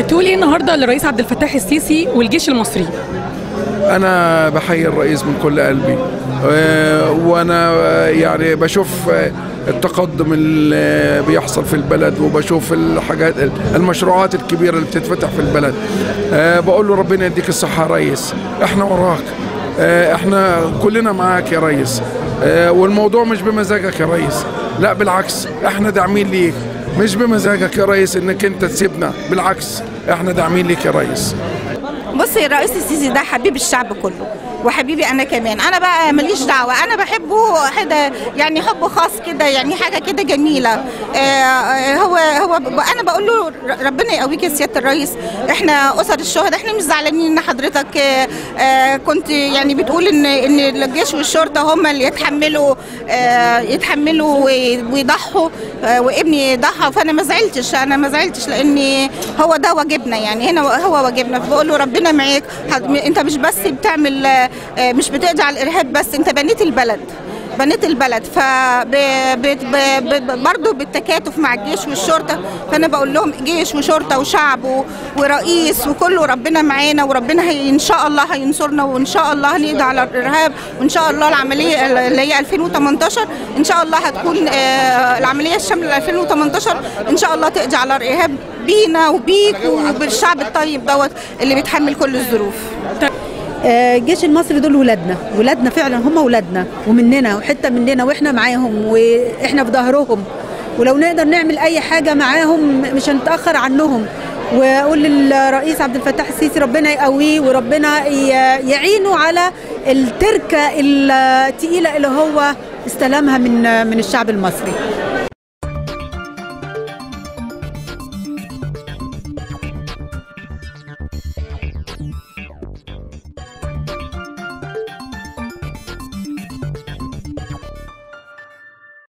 تقول ايه النهارده للرئيس عبد الفتاح السيسي والجيش المصري انا بحيي الرئيس من كل قلبي آه، وانا آه، يعني بشوف آه، التقدم اللي بيحصل في البلد وبشوف الحاجات المشروعات الكبيره اللي بتتفتح في البلد آه، بقول له ربنا يديك الصحه يا ريس احنا وراك آه، احنا كلنا معاك يا ريس آه، والموضوع مش بمزاجك يا ريس لا بالعكس احنا داعمين ليك مش بمزاجك يا ريس انك انت تسيبنا بالعكس احنا داعمين ليك يا ريس بصي الرئيس السيسي ده حبيب الشعب كله وحبيبي انا كمان انا بقى ماليش دعوه انا بحبه كده يعني حب خاص كده يعني حاجه كده جميله آه، آه، هو هو ب- انا بقول له ر- ربنا يقويك يا سياده الرئيس احنا اسر الشهداء احنا مش زعلانين ان حضرتك آه، آه، كنت يعني بتقول ان ان الجيش والشرطه هم اللي يتحملوا آه، يتحملوا وي- ويضحوا آه، وابني ضحى فانا ما زعلتش انا ما زعلتش لان هو ده واجبنا يعني هنا هو واجبنا بقول له ربنا معاك هت- انت مش بس بتعمل آه، آه، مش بتقضي على الارهاب بس انت بنيت البلد بنيت البلد ف برضه بالتكاتف مع الجيش والشرطه فانا بقول لهم جيش وشرطه وشعب و- ورئيس وكله ربنا معانا وربنا هي ان شاء الله هينصرنا وان شاء الله هنقضي على الارهاب وان شاء الله العمليه اللي هي 2018 ان شاء الله هتكون آه، العمليه الشامله 2018 ان شاء الله تقضي على الارهاب بينا وبيك وبالشعب الطيب دوت اللي بيتحمل كل الظروف آه، الجيش المصري دول ولادنا ولادنا فعلا هم ولادنا ومننا وحته مننا واحنا معاهم واحنا في ظهرهم ولو نقدر نعمل اي حاجه معاهم مش هنتاخر عنهم واقول للرئيس عبد الفتاح السيسي ربنا يقويه وربنا ي- يعينه على التركه التقيله اللي هو استلمها من من الشعب المصري